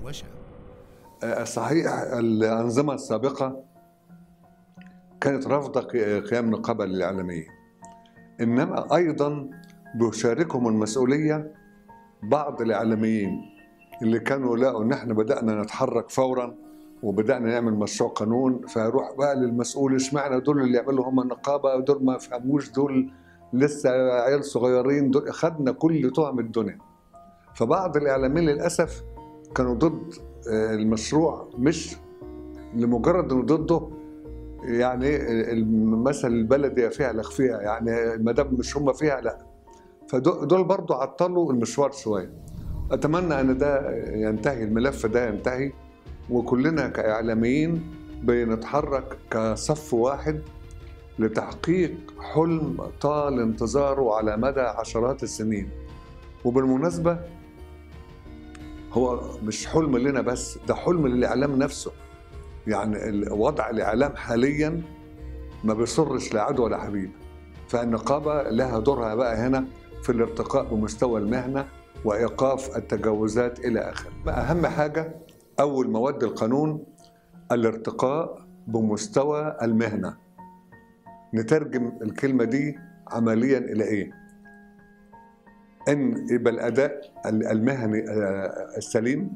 وشوشة صحيح الأنظمة السابقة كانت رافضة قيام نقابة للإعلاميين إنما أيضا بيشاركهم المسؤولية بعض الإعلاميين اللي كانوا لقوا إن إحنا بدأنا نتحرك فورا وبدأنا نعمل مشروع قانون فيروح بقى للمسؤول اشمعنى دول اللي يعملوا هم النقابة دول ما فهموش دول لسه عيال صغيرين دول خدنا كل تهم الدنيا فبعض الإعلاميين للأسف كانوا ضد المشروع مش لمجرد انه ضده يعني المثل البلدي فيها لك فيها يعني ما دام مش هم فيها لا فدول برضو عطلوا المشوار شويه اتمنى ان ده ينتهي الملف ده ينتهي وكلنا كاعلاميين بنتحرك كصف واحد لتحقيق حلم طال انتظاره على مدى عشرات السنين وبالمناسبه هو مش حلم لنا بس ده حلم للاعلام نفسه يعني وضع الاعلام حاليا ما بيصرش لا عدو ولا حبيب فالنقابه لها دورها بقى هنا في الارتقاء بمستوى المهنه وايقاف التجاوزات الى اخره اهم حاجه اول مواد القانون الارتقاء بمستوى المهنه نترجم الكلمه دي عمليا الى ايه ان يبقى الاداء المهني السليم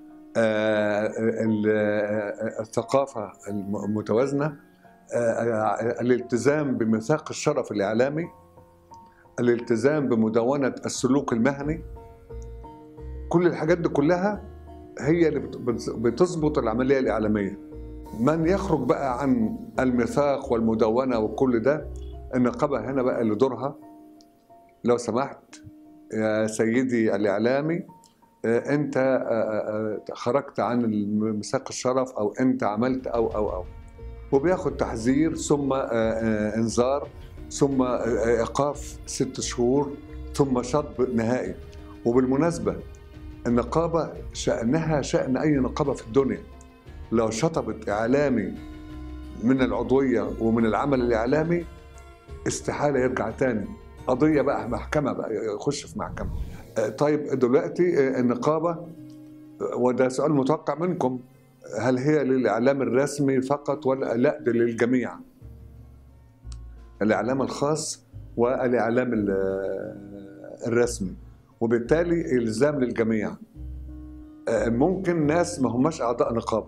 الثقافه المتوازنه الالتزام بميثاق الشرف الاعلامي الالتزام بمدونه السلوك المهني كل الحاجات دي كلها هي اللي بتظبط العمليه الاعلاميه من يخرج بقى عن الميثاق والمدونه وكل ده النقابه هنا بقى اللي دورها لو سمحت يا سيدي الاعلامي انت خرجت عن ميثاق الشرف او انت عملت او او او وبياخد تحذير ثم انذار ثم ايقاف ست شهور ثم شطب نهائي وبالمناسبه النقابه شانها شان اي نقابه في الدنيا لو شطبت اعلامي من العضويه ومن العمل الاعلامي استحاله يرجع تاني قضيه بقى محكمه بقى يخش في محكمه طيب دلوقتي النقابه وده سؤال متوقع منكم هل هي للاعلام الرسمي فقط ولا لا ده للجميع الاعلام الخاص والاعلام الرسمي وبالتالي الزام للجميع ممكن ناس ما هماش اعضاء نقابه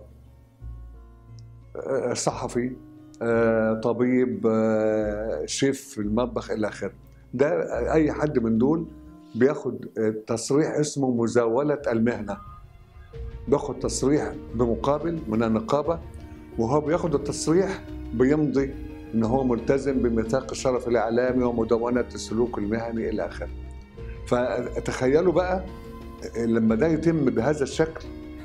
صحفي طبيب شيف في المطبخ الى اخره ده اي حد من دول بياخد تصريح اسمه مزاوله المهنه بياخد تصريح بمقابل من النقابه وهو بياخد التصريح بيمضي ان هو ملتزم بميثاق الشرف الاعلامي ومدونه السلوك المهني الى اخره فتخيلوا بقى لما ده يتم بهذا الشكل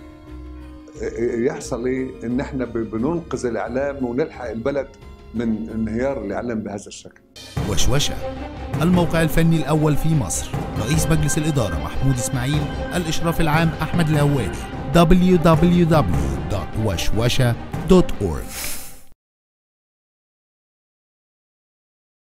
يحصل ايه ان احنا بننقذ الاعلام ونلحق البلد من انهيار الاعلام بهذا الشكل وشوشة الموقع الفني الأول في مصر رئيس مجلس الإدارة محمود إسماعيل الإشراف العام أحمد الهواري www.وشوشة.org